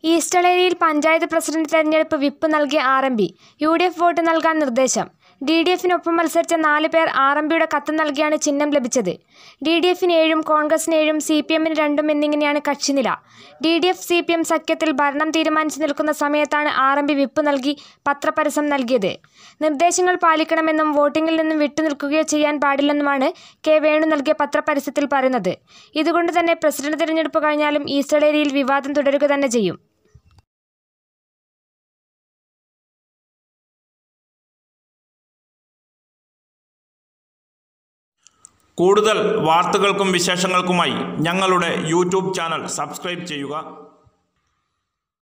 ഈസ്റ്റളേരിയിൽ panchayat president തെരഞ്ഞെടുപ്പ് whip നൽകിയ R M P U D F vote നൽകാൻ നിർദ്ദേശം ഡി ഡി എഫിനൊപ്പം മത്സരിച്ച നാല് പേർ ആർ എം പിയുടെ കത്ത് നൽകിയാണ് ചിഹ്നം ലഭിച്ചത് ഡി ഡി എഫിന് ഏഴും കോൺഗ്രസിന് ഏഴും സി പി എമ്മിന് രണ്ടും എന്നിങ്ങനെയാണ് കക്ഷിനില D D F C P M സഖ്യത്തിൽ ഭരണം തീരുമാനിച്ചു നിൽക്കുന്ന സമയത്താണ് ആർ എം പി വിപ്പ് നൽകി പത്രപരസ്യം നൽകിയത് നിർദ്ദേശങ്ങൾ പാലിക്കണമെന്നും വോട്ടിംഗിൽ നിന്നും വിട്ടുനിൽക്കുകയോ ചെയ്യാൻ പാടില്ലെന്നുമാണ് കെ വേണു നൽകിയ പത്രപരസ്യത്തിൽ പറയുന്നത് ഇതുകൊണ്ട് തന്നെ പ്രസിഡന്റ് തിരഞ്ഞെടുപ്പ് കഴിഞ്ഞാലും ഈസ്റ്റളേരിയിൽ വിവാദം തുടരുക തന്നെ ചെയ്യും കൂടുതൽ വാർത്തകൾക്കും വിശേഷങ്ങൾക്കുമായി ഞങ്ങളുടെ യൂട്യൂബ് ചാനൽ സബ്സ്ക്രൈബ് ചെയ്യുക